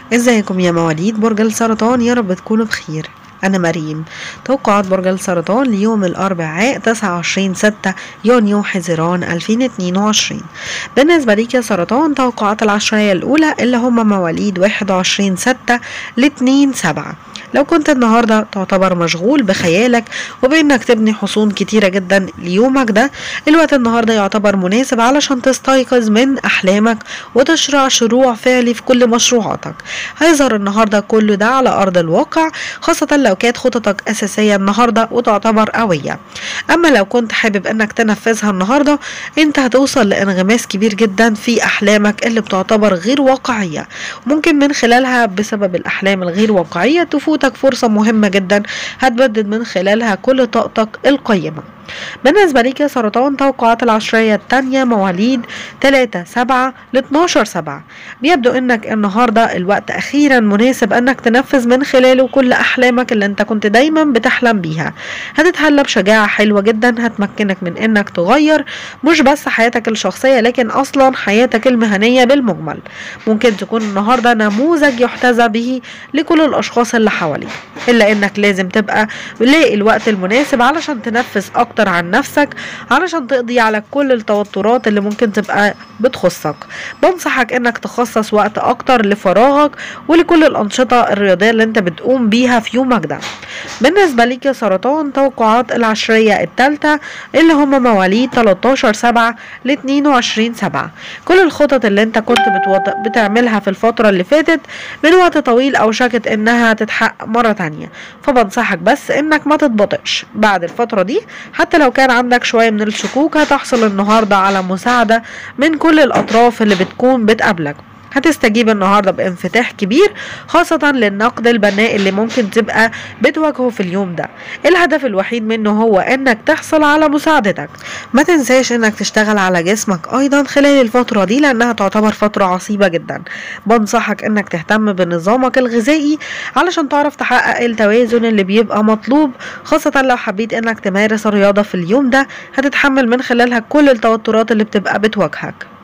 ازيكم يا مواليد برج السرطان يا رب تكونوا بخير أنا مريم توقعات برج السرطان ليوم الأربعاء 29 6 يونيو حزيران 2022 بالنسبة ليك يا سرطان توقعات العشرية الأولى اللي هم مواليد 21 6 ل 2 7 لو كنت النهاردة تعتبر مشغول بخيالك وبإنك تبني حصون كتيرة جدا ليومك ده الوقت النهاردة يعتبر مناسب علشان تستيقظ من أحلامك وتشرع شروع فعلي في كل مشروعاتك هيظهر النهاردة كل ده على أرض الواقع خاصة لو كانت خططك أساسية النهاردة وتعتبر قوية أما لو كنت حابب إنك تنفذها النهاردة أنت هتوصل لانغماس كبير جدا في أحلامك اللي بتعتبر غير واقعية ممكن من خلالها بسبب الأحلام الغير واقعية تفوتك فرصة مهمة جدا هتبدد من خلالها كل طاقتك القيمة بالنسبة ليك يا سرطان توقعات العشرية التانية مواليد 3 7 ل 12 7 بيبدو انك النهاردة الوقت اخيرا مناسب انك تنفذ من خلاله كل احلامك اللي انت كنت دايما بتحلم بيها هتتحلى بشجاعة حلوة جدا هتمكنك من انك تغير مش بس حياتك الشخصية لكن اصلا حياتك المهنية بالمجمل ممكن تكون النهاردة نموذج يحتذى به لكل الاشخاص اللي حواليك الا انك لازم تبقى لاقي الوقت المناسب علشان تنفذ اكتر عن نفسك علشان تقضي على كل التوترات اللي ممكن تبقى بتخصك بنصحك انك تخصص وقت اكتر لفراغك ولكل الانشطة الرياضية اللي انت بتقوم بيها في يومك ده بالنسبة ليك يا سرطان توقعات العشرية التالتة اللي هم مواليد 13 7 ل 22 7 كل الخطط اللي انت كنت بتوط... بتعملها في الفترة اللي فاتت من وقت طويل اوشكت انها تتحقق مرة تانية فبنصحك بس انك ما تتبطئش بعد الفترة دي حتى لو كان عندك شوية من الشكوك هتحصل النهاردة على مساعدة من كل الأطراف اللي بتكون بتقابلك هتستجيب النهارده بانفتاح كبير خاصة للنقد البناء اللي ممكن تبقى بتواجهه في اليوم ده الهدف الوحيد منه هو انك تحصل على مساعدتك ما تنساش انك تشتغل على جسمك ايضا خلال الفترة دي لانها تعتبر فترة عصيبة جدا بنصحك انك تهتم بنظامك الغذائي علشان تعرف تحقق التوازن اللي بيبقى مطلوب خاصة لو حبيت انك تمارس الرياضة في اليوم ده هتتحمل من خلالها كل التوترات اللي بتبقى بتواجهك